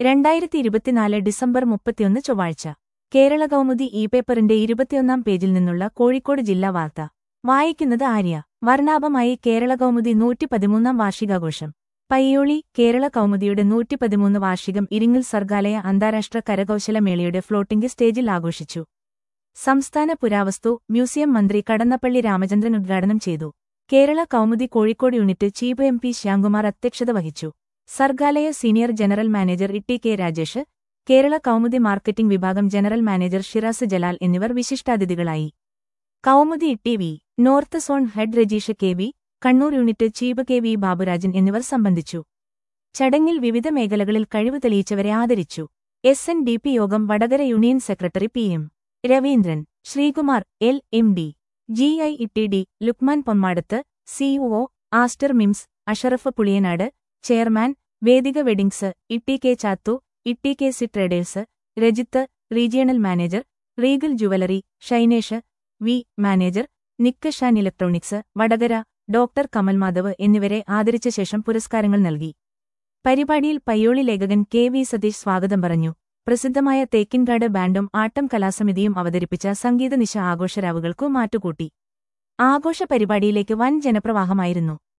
രണ്ടായിരത്തി ഇരുപത്തിനാല് ഡിസംബർ മുപ്പത്തിയൊന്ന് ചൊവ്വാഴ്ച കേരള കൗമുദി ഇ പേപ്പറിന്റെ ഇരുപത്തിയൊന്നാം പേജിൽ നിന്നുള്ള കോഴിക്കോട് ജില്ലാ വാർത്ത വായിക്കുന്നത് ആര്യ വർണ്ണാഭമായി കേരള കൗമുദി നൂറ്റിപ്പതിമൂന്നാം വാർഷികാഘോഷം പയ്യോളി കേരള കൗമുദിയുടെ നൂറ്റിപ്പതിമൂന്ന് വാർഷികം ഇരിങ്ങൽ സർഗാലയ അന്താരാഷ്ട്ര കരകൗശല മേളയുടെ ഫ്ലോട്ടിംഗ് സ്റ്റേജിൽ ആഘോഷിച്ചു സംസ്ഥാന പുരാവസ്തു മ്യൂസിയം മന്ത്രി കടന്നപ്പള്ളി രാമചന്ദ്രൻ ഉദ്ഘാടനം ചെയ്തു Kerala Kaumudi Kozhikode unit chief M P Shyamkumar അധ്യക്ഷത വഹിച്ചു Sargalaya senior general manager E K Rajesh Kerala Kaumudi marketing വിഭാഗം ജനറൽ മാനേജർ ഷിറാസ് ജലാൽ എന്നിവർ വിശിഷ്ടാതിഥികളായി Kaumudi T V north zone head Rajeesh K V Kannur unit chief K V Baburajan എന്നിവർ സംബന്ധിച്ചു ചടങ്ങിൽ വിവിധ മേഖലകളിൽ കഴിവ് തെളിയിച്ചവരെ ആദരിച്ചു എസ് എൻ ഡി പി യോഗം Vadakara union secretary P M Raveendran Sreekumar L M D G I E D Lukman Pommadath CEO Aster MIMS Ashraf Puliyanad chairman Vedika weddings Itti K Chathu Itti K C traders Rajith regional manager Regal jewellery Shinesh V manager Nikkashan electronics Vadakara doctor Kamal Madhav എന്നിവരെ ആദരിച്ച ശേഷം പുരസ്കാരങ്ങൾ നൽകി പരിപാടിയിൽ പയ്യോളി ലേഖകൻ K V Satheesh സ്വാഗതം പറഞ്ഞു പ്രസിദ്ധമായ തേക്കിൻകാട് ബാൻഡും ആട്ടം കലാസമിതിയും അവതരിപ്പിച്ച സംഗീതനിശ ആഘോഷരാവുകൾക്കു മാറ്റുകൂട്ടി ആഘോഷ പരിപാടിയിലേക്ക് വൻ ജനപ്രവാഹമായിരുന്നു